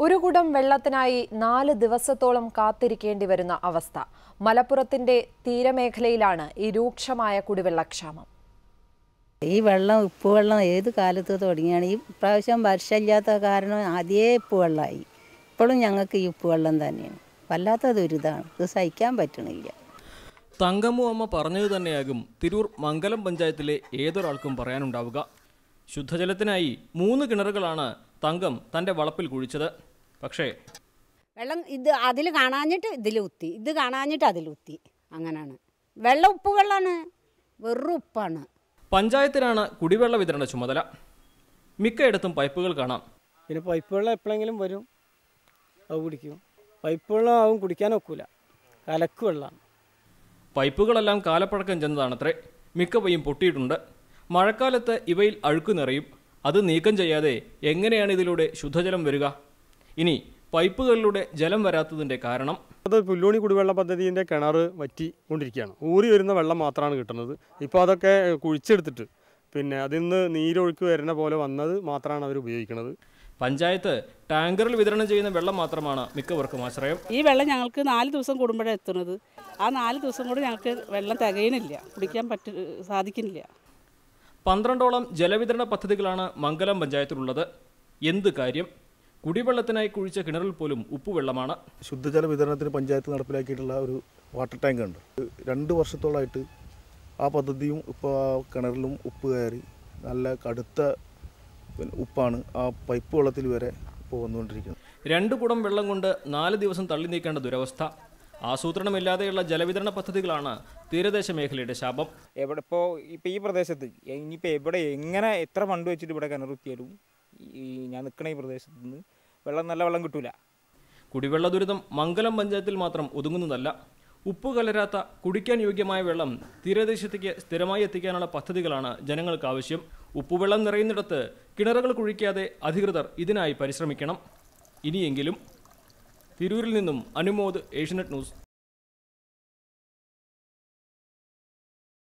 ഒരു കുടം വെള്ളത്തിനായി നാല് ദിവസത്തോളം കാത്തിരിക്കേണ്ടി വരുന്ന അവസ്ഥ മലപ്പുറത്തിന്റെ തീരമേഖലയിലാണ് ഈ രൂക്ഷമായ കുടിവെള്ളക്ഷാമം ഈ വെള്ളം ഉപ്പ് വെള്ളം ഏത് കാലത്ത് തുടങ്ങിയാണ് ഈ പ്രാവശ്യം വർഷമില്ലാത്ത കാരണം ആദ്യേ ഉപ്പ് വെള്ളമായി ഇപ്പോഴും ഞങ്ങൾക്ക് ഈ ഉപ്പ് വെള്ളം തന്നെയാണ് വല്ലാത്ത ദുരിതമാണ് ഇത് സഹിക്കാൻ പറ്റണില്ല തങ്കമ്മു അമ്മ പറഞ്ഞത് തന്നെയാകും തിരൂർ മംഗലം പഞ്ചായത്തിലെ ഏതൊരാൾക്കും പറയാനുണ്ടാവുക ശുദ്ധജലത്തിനായി മൂന്ന് കിണറുകളാണ് തങ്കം തൻ്റെ വളപ്പിൽ കുഴിച്ചത് പക്ഷേ വെള്ളം ഇത് അതിൽ കാണാഞ്ഞിട്ട് ഇതിൽ ഉത്തി ഇത് കാണാഞ്ഞിട്ട് അതിൽ ഉത്തി അങ്ങനെയാണ് വെള്ളം ഉപ്പ് വെള്ളമാണ് വെറും ഉപ്പാണ് പഞ്ചായത്തിനാണ് കുടിവെള്ള വിതരണ ചുമതല മിക്കയിടത്തും പൈപ്പുകൾ കാണാം പിന്നെ പൈപ്പ് വെള്ളം എപ്പോഴെങ്കിലും വരും അത് കുടിക്കും പൈപ്പ് വെള്ളം ആവും കുടിക്കാൻ ഒക്കൂല കലക്ക് വെള്ളമാണ് പൈപ്പുകളെല്ലാം കാലപ്പഴക്കം ചെന്നതാണത്രേ മിക്കവയും പൊട്ടിയിട്ടുണ്ട് മഴക്കാലത്ത് ഇവയിൽ അഴുക്ക് നിറയും അത് നീക്കം ചെയ്യാതെ എങ്ങനെയാണ് ഇതിലൂടെ ശുദ്ധജലം വരിക ഇനി പൈപ്പുകളിലൂടെ ജലം വരാത്തതിൻ്റെ കാരണം അത് പുല്ലോണി കുടിവെള്ള പദ്ധതിൻ്റെ കിണർ വറ്റി കൊണ്ടിരിക്കുകയാണ് ഊറി വരുന്ന വെള്ളം മാത്രമാണ് കിട്ടുന്നത് ഇപ്പോൾ അതൊക്കെ കുഴിച്ചെടുത്തിട്ട് പിന്നെ അതിൽ നിന്ന് നീരൊഴുക്ക് വരുന്ന പോലെ വന്നത് മാത്രമാണ് അവർ ഉപയോഗിക്കുന്നത് പഞ്ചായത്ത് ടാങ്കറിൽ വിതരണം ചെയ്യുന്ന വെള്ളം മാത്രമാണ് മിക്കവർക്കും ആശ്രയം ഈ വെള്ളം ഞങ്ങൾക്ക് നാല് ദിവസം കൂടുമ്പോഴാണ് എത്തുന്നത് ആ നാല് ദിവസം കൂടി ഞങ്ങൾക്ക് വെള്ളം തികയണില്ല കുടിക്കാൻ പറ്റ സാധിക്കുന്നില്ല പന്ത്രണ്ടോളം ജലവിതരണ പദ്ധതികളാണ് മംഗലം പഞ്ചായത്തിലുള്ളത് എന്ത് കാര്യം കുടിവെള്ളത്തിനായി കുഴിച്ച കിണറിൽ പോലും ഉപ്പുവെള്ളമാണ് ശുദ്ധജല വിതരണത്തിന് പഞ്ചായത്ത് നടപ്പിലാക്കിയിട്ടുള്ള ഒരു വാട്ടർ ടാങ്ക് ഉണ്ട് രണ്ട് വർഷത്തോളമായിട്ട് ആ പദ്ധതിയും ഇപ്പോൾ ആ കിണറിലും ഉപ്പ് കയറി നല്ല കടുത്ത പിന്നെ ഉപ്പാണ് ആ പൈപ്പ് വെള്ളത്തിൽ വരെ ഇപ്പോൾ വന്നുകൊണ്ടിരിക്കുന്നത് രണ്ട് കുടം വെള്ളം കൊണ്ട് നാല് ദിവസം തള്ളി നീക്കേണ്ട ദുരവസ്ഥ ആസൂത്രണമില്ലാതെയുള്ള ജലവിതരണ പദ്ധതികളാണ് തീരദേശ മേഖലയുടെ ശാപം എവിടെ ഇപ്പോൾ ഇപ്പോൾ ഈ പ്രദേശത്ത് ഇനിയിപ്പോൾ എവിടെ എങ്ങനെ എത്ര ഫണ്ട് വെച്ചിട്ട് ഇവിടെ കിണറുത്തിയാലും ഈ ഞാൻ നിൽക്കണ ഈ പ്രദേശത്ത് നിന്ന് വെള്ളം നല്ല വെള്ളം കിട്ടൂല കുടിവെള്ള ദുരിതം മംഗലം പഞ്ചായത്തിൽ മാത്രം ഒതുങ്ങുന്നതല്ല ഉപ്പ് കലരാത്ത കുടിക്കാൻ യോഗ്യമായ വെള്ളം തീരദേശത്തേക്ക് സ്ഥിരമായി എത്തിക്കാനുള്ള പദ്ധതികളാണ് ജനങ്ങൾക്ക് ആവശ്യം ഉപ്പുവെള്ളം നിറയുന്നിടത്ത് കിണറുകൾ കുഴിക്കാതെ അധികൃതർ ഇതിനായി പരിശ്രമിക്കണം ഇനിയെങ്കിലും തിരൂരിൽ നിന്നും അനുമോദ് ഏഷ്യനെറ്റ് ന്യൂസ്